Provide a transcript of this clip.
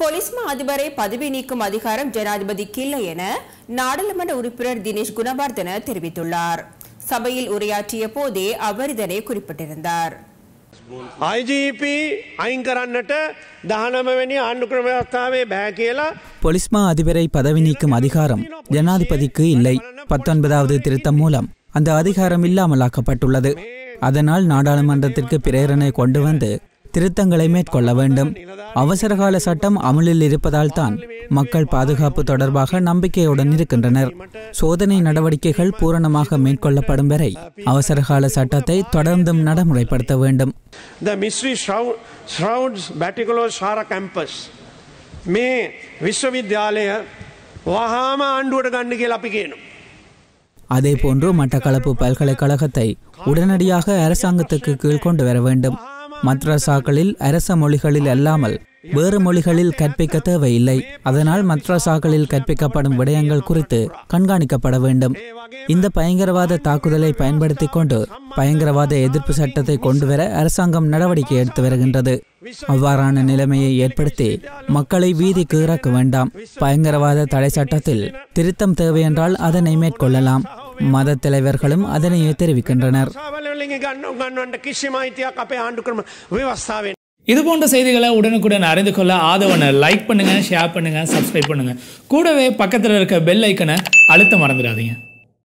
Police மா அதிபரை பதவி நீக்கும் அதிகாரம் ஜனாதிபதிக்கு இல்லை என நாடாளுமன்ற உறுப்பினர் தினேஷ் குணவர்தன தெரிவித்துள்ளார் சபையில் உரையாற்றிய போதே அவர் இதனை குறிப்பிட்டிருந்தார் IGP අයින් කරන්නට දහනමවැනි ආණ්ඩුක්‍රම ව්‍යවස්ථාවේ බෑ කියලා பொலிஸ்மா அதிபரை பதவி நீக்கும் அதிகாரம் ஜனாதிபதிக்கு இல்லை பத்தொன்பதாவது திருத்தம் மூலம் அந்த அதிகாரம் இல்லாமலாக்கப்பட்டுள்ளது அதனால் நாடாளுமன்றத்திற்கு பிரேரணை கொண்டு வந்து திருத்தங்களை மேற்கொள்ள வேண்டும் அவசரகால சட்டம் அமலில் இருப்பதால் தான் மக்கள் பாதுகாப்பு தொடர்பாக நம்பிக்கையுடன் இருக்கின்றனர் சோதனை நடவடிக்கைகள் பூரணமாக மேற்கொள்ளப்படும் வரை அவசரகால சட்டத்தை தொடர்ந்தும் நடைமுறைப்படுத்த வேண்டும் ද මිස්්‍රී ශ්‍රවඩ්ස් බැටිකොලෝ ශාර කැම්පස් මේ විශ්වවිද්‍යාලය වහාම ආණ්ඩුවට ගන්න කියලා අපි කියනු. அதேபோன்று மட்டக்களப்பு பல்கலைக்கழகத்தை உடனடியாக அரசாங்கத்துக்கு கீழ் கொண்டு வர வேண்டும் மத்ரஸாக்களில் அரச மொழிகளில் அல்லாமல் வேறு மொழிகளில் கற்பிக்க தேவையில்லை அதனால் மத்ரஸாக்களில் கற்பிக்கப்படும் விடயங்கள் குறித்து கண்காணிக்கப்பட வேண்டும் இந்த பயங்கரவாத தாக்குதலை பயன்படுத்திக் கொண்டு பயங்கரவாத எதிர்ப்பு சட்டத்தை கொண்டுவர அரசாங்கம் நடவடிக்கை எடுத்து வருகின்றது அவ்வாறான நிலைமையை ஏற்படுத்தி மக்களை வீதிக்கு இறக்க வேண்டாம் பயங்கரவாத தடை சட்டத்தில் திருத்தம் தேவையென்றால் அதனை மேற்கொள்ளலாம் மத தலைவர்களும் அதனையே தெரிவிக்கின்றனர் සාවලලින් ගන්න ගන්නවන්ට කිසිම අයිතියක් අපේ ආණ්ඩුක්‍රම ව්‍යවස්ථාවෙන්. இது போன்ற செய்திகளை உடனுக்குடன் அறிந்து கொள்ள ஆதவனை லைக் பண்ணுங்க ஷேர் பண்ணுங்க சப்ஸ்கிரைப் பண்ணுங்க கூடவே பக்கத்தில் இருக்க பெல் ஐக்கனை அழுத்த மறந்துடாதீங்க